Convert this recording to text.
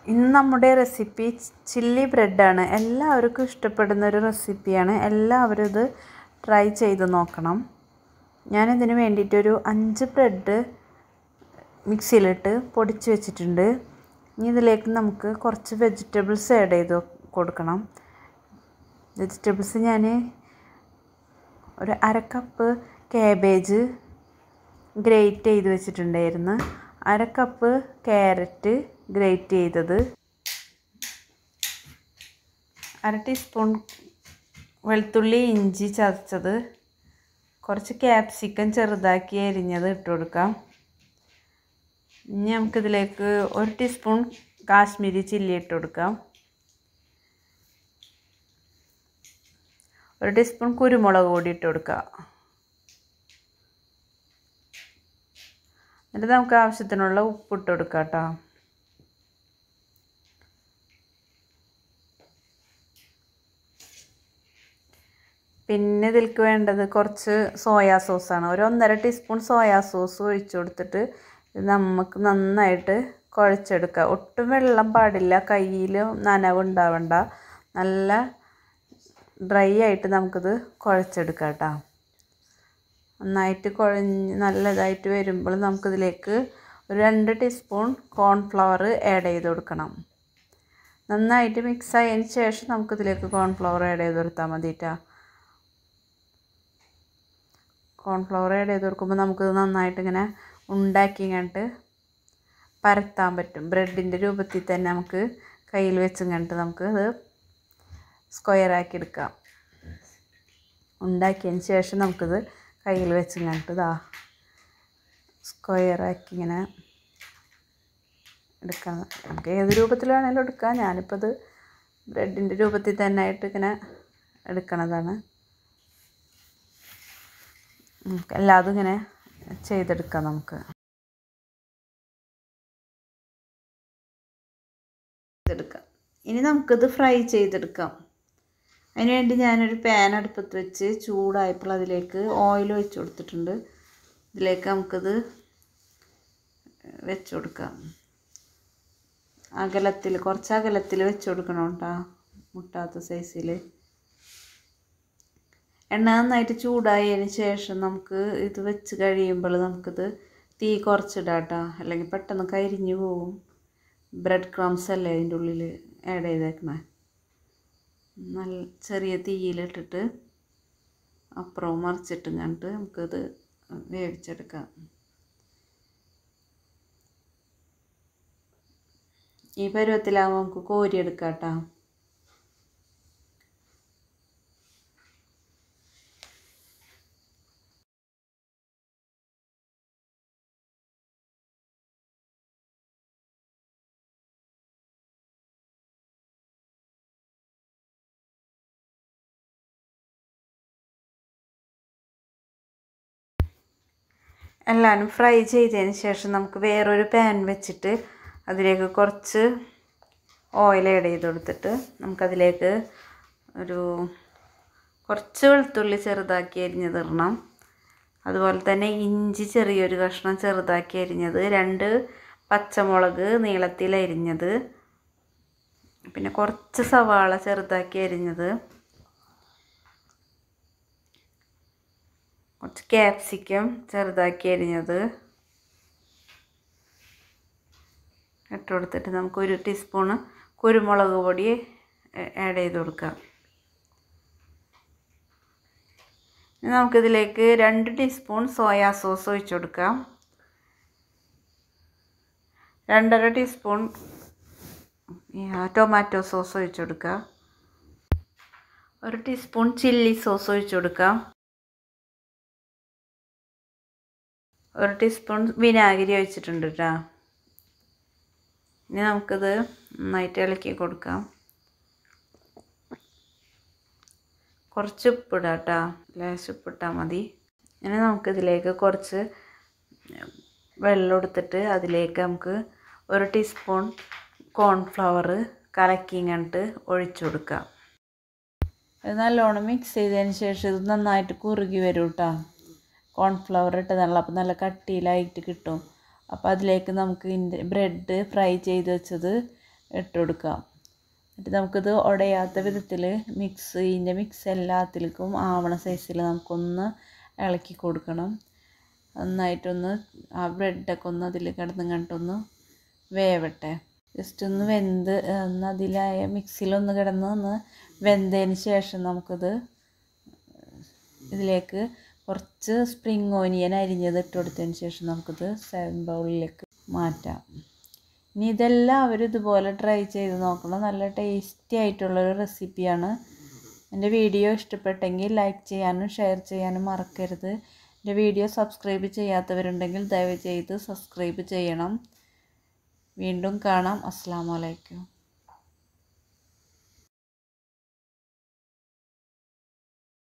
ഇന്ന് നമ്മുടെ recipe chilli ബ്രെഡാണ് എല്ലാവർക്കും ഇഷ്ടപ്പെടുന്ന ഒരു റെസിപ്പിയാണ് എല്ലാവരും ഇത് ട്രൈ ചെയ്ത് നോക്കണം ഞാനിതിന് വേണ്ടിയിട്ടൊരു അഞ്ച് ബ്രെഡ് മിക്സിയിലിട്ട് പൊടിച്ച് വെച്ചിട്ടുണ്ട് ഇനി ഇതിലേക്ക് നമുക്ക് കുറച്ച് വെജിറ്റബിൾസ് ആഡ് ചെയ്ത് കൊടുക്കണം വെജിറ്റബിൾസ് ഞാൻ ഒരു അര കപ്പ് കാബേജ് ഗ്രേറ്റ് ചെയ്ത് വെച്ചിട്ടുണ്ടായിരുന്നു അര കപ്പ് ക്യാരറ്റ് ഗ്രേറ്റ് ചെയ്തത് അര ടീസ്പൂൺ വെളുത്തുള്ളി ഇഞ്ചി ചതച്ചത് കുറച്ച് ക്യാപ്സിക്കം ചെറുതാക്കി അരിഞ്ഞത് ഇട്ട് കൊടുക്കാം ഇനി നമുക്കിതിലേക്ക് ഒരു ടീസ്പൂൺ കാശ്മീരി ചില്ലി ഇട്ട് കൊടുക്കാം ഒരു ടീസ്പൂൺ കുരുമുളക് പൊടി ഇട്ട് കൊടുക്കാം എന്നിട്ട് നമുക്ക് ആവശ്യത്തിനുള്ള ഉപ്പ് ഇട്ട് കൊടുക്കാം കേട്ടോ പിന്നെ ഇതിലേക്ക് വേണ്ടത് കുറച്ച് സോയാ സോസാണ് ഒരു ഒന്നര ടീസ്പൂൺ സോയാ സോസ് ഒഴിച്ചു കൊടുത്തിട്ട് ഇത് നമുക്ക് നന്നായിട്ട് കുഴച്ചെടുക്കുക ഒട്ടും വെള്ളം പാടില്ല കയ്യിൽ നനവുണ്ടാവണ്ട നല്ല ഡ്രൈ ആയിട്ട് നമുക്കിത് കുഴച്ചെടുക്കാം കേട്ടോ നന്നായിട്ട് കുഴഞ്ഞ് നല്ലതായിട്ട് വരുമ്പോൾ നമുക്കിതിലേക്ക് ഒരു രണ്ട് ടീസ്പൂൺ കോൺഫ്ലവർ ആഡ് ചെയ്ത് കൊടുക്കണം നന്നായിട്ട് മിക്സ് ആയതിന് ശേഷം നമുക്കിതിലേക്ക് കോൺഫ്ലവർ ആഡ് ചെയ്ത് കൊടുത്താൽ മതിട്ടാ കോൺഫ്ലവർ ആഡ് ചെയ്ത് കൊടുക്കുമ്പോൾ നമുക്കിത് നന്നായിട്ട് ഇങ്ങനെ ഉണ്ടാക്കി ഇങ്ങോട്ട് പരത്താൻ പറ്റും ബ്രെഡിൻ്റെ രൂപത്തിൽ തന്നെ നമുക്ക് കയ്യിൽ വെച്ച് ഇങ്ങോട്ട് നമുക്ക് ഇത് സ്ക്വയറാക്കി എടുക്കാം ഉണ്ടാക്കിയതിന് ശേഷം നമുക്കിത് കയ്യിൽ വെച്ച് ഇങ്ങോട്ട് ഇതാ സ്ക്വയറാക്കി ഇങ്ങനെ എടുക്കാം നമുക്ക് ഏത് രൂപത്തിൽ വേണമെങ്കിലും എടുക്കാം ഞാനിപ്പോൾ ഇത് ബ്രെഡിൻ്റെ രൂപത്തിൽ തന്നെ ആയിട്ട് ഇങ്ങനെ എടുക്കണതാണ് എല്ലാതും ഇങ്ങനെ ചെയ്തെടുക്കാം നമുക്ക് ചെയ്തെടുക്കാം ഇനി നമുക്കിത് ഫ്രൈ ചെയ്തെടുക്കാം അതിനുവേണ്ടി ഞാനൊരു പാൻ അടുപ്പത്ത് വെച്ച് ചൂടായപ്പോൾ അതിലേക്ക് ഓയിൽ വെച്ച് കൊടുത്തിട്ടുണ്ട് ഇതിലേക്ക് നമുക്കിത് വെച്ച് കൊടുക്കാം അകലത്തിൽ കുറച്ച് അകലത്തിൽ വെച്ച് കൊടുക്കണം കേട്ടോ മുട്ടാത്ത സൈസിൽ എണ്ണ നന്നായിട്ട് ചൂടായതിന് ശേഷം നമുക്ക് ഇത് വെച്ച് കഴിയുമ്പോൾ നമുക്കിത് തീ കുറച്ചിടാം കേട്ടോ അല്ലെങ്കിൽ പെട്ടെന്ന് കരിഞ്ഞു പോകും ബ്രെഡ് ക്രംസ് അല്ലേ അതിൻ്റെ ഉള്ളിൽ ആഡ് ചെയ്തേക്കണേ നല്ല ചെറിയ തീയിലിട്ടിട്ട് അപ്പുറവും മറിച്ചിട്ടും കണ്ട് നമുക്കിത് വേവിച്ചെടുക്കാം ഈ പരുവത്തിലാകുമ്പോൾ നമുക്ക് കോരിയെടുക്കാം കേട്ടോ എല്ലാവരും ഫ്രൈ ചെയ്തതിന് ശേഷം നമുക്ക് വേറൊരു പാൻ വെച്ചിട്ട് അതിലേക്ക് കുറച്ച് ഓയിൽ ആഡ് ചെയ്ത് കൊടുത്തിട്ട് നമുക്കതിലേക്ക് ഒരു കുറച്ച് വെളുത്തുള്ളി ചെറുതാക്കി അരിഞ്ഞത് ഇടണം അതുപോലെ തന്നെ ഇഞ്ചി ചെറിയൊരു കഷ്ണം ചെറുതാക്കി അരിഞ്ഞത് രണ്ട് പച്ചമുളക് നീളത്തിൽ അരിഞ്ഞത് പിന്നെ കുറച്ച് സവാള ചെറുതാക്കി അരിഞ്ഞത് കുറച്ച് ക്യാപ്സിക്കം ചെറുതാക്കി അരിഞ്ഞത് ഇട്ട് കൊടുത്തിട്ട് നമുക്ക് ഒരു ടീസ്പൂണ് കുരുമുളക് പൊടി ആഡ് ചെയ്ത് കൊടുക്കാം നമുക്കിതിലേക്ക് രണ്ട് ടീസ്പൂൺ സോയാ സോസ് ഒഴിച്ച് കൊടുക്കാം രണ്ടര ടീസ്പൂൺ ടൊമാറ്റോ സോസ് ഒഴിച്ച് കൊടുക്കുക ഒരു ടീസ്പൂൺ ചില്ലി സോസ് ഒഴിച്ച് കൊടുക്കാം ഒരു ടീസ്പൂൺ വിനാഗിരി ഒഴിച്ചിട്ടുണ്ട് കേട്ടോ ഇനി നമുക്കിത് നന്നായിട്ട് ഇളക്കി കൊടുക്കാം കുറച്ച് ഉപ്പിടാം കേട്ടോ ലേശം ഉപ്പിട്ടാൽ മതി ഇനി നമുക്കിതിലേക്ക് കുറച്ച് വെള്ളം എടുത്തിട്ട് അതിലേക്ക് നമുക്ക് ഒരു ടീസ്പൂൺ കോൺഫ്ലവർ കലക്കി ഇങ്ങോട്ട് ഒഴിച്ചു കൊടുക്കാം ഇത് നല്ലോണം മിക്സ് ചെയ്തതിന് ശേഷം ഇത് നന്നായിട്ട് കുറുകി വരും കേട്ടോ കോൺഫ്ലവർ ഇട്ടതാണല്ലോ അപ്പോൾ നല്ല കട്ടിയിലായിട്ട് കിട്ടും അപ്പോൾ അതിലേക്ക് നമുക്ക് ബ്രെഡ് ഫ്രൈ ചെയ്ത് വെച്ചത് ഇട്ട് കൊടുക്കാം എന്നിട്ട് നമുക്കിത് ഉടയാത്ത വിധത്തിൽ മിക്സ് ഇതിൻ്റെ മിക്സ് എല്ലാത്തിലേക്കും ആവണ സൈസിൽ നമുക്കൊന്ന് ഇളക്കി കൊടുക്കണം നന്നായിട്ടൊന്ന് ആ ബ്രെഡൊക്കെ ഒന്ന് അതിൽ കിടന്ന് കണ്ടൊന്ന് വേവട്ടെ ജസ്റ്റ് ഒന്ന് വെന്ത് ഒന്ന് അതിലായ മിക്സിയിലൊന്ന് കിടന്ന് ഒന്ന് വെന്തതിന് ശേഷം നമുക്കിത് ഇതിലേക്ക് കുറച്ച് സ്പ്രിങ് ഓനിയൻ അരിഞ്ഞത് ഇട്ട് കൊടുത്തതിന് ശേഷം നമുക്കിത് സെവൻ ബൗളിലേക്ക് മാറ്റാം ഇനി ഇതെല്ലാവരും ഇതുപോലെ ട്രൈ ചെയ്ത് നോക്കണം നല്ല ടേസ്റ്റി ആയിട്ടുള്ളൊരു റെസിപ്പിയാണ് എൻ്റെ വീഡിയോ ഇഷ്ടപ്പെട്ടെങ്കിൽ ലൈക്ക് ചെയ്യാനും ഷെയർ ചെയ്യാനും മറക്കരുത് എൻ്റെ വീഡിയോ സബ്സ്ക്രൈബ് ചെയ്യാത്തവരുണ്ടെങ്കിൽ ദയവ് ചെയ്ത് സബ്സ്ക്രൈബ് ചെയ്യണം വീണ്ടും കാണാം അസ്സാം വലൈക്കും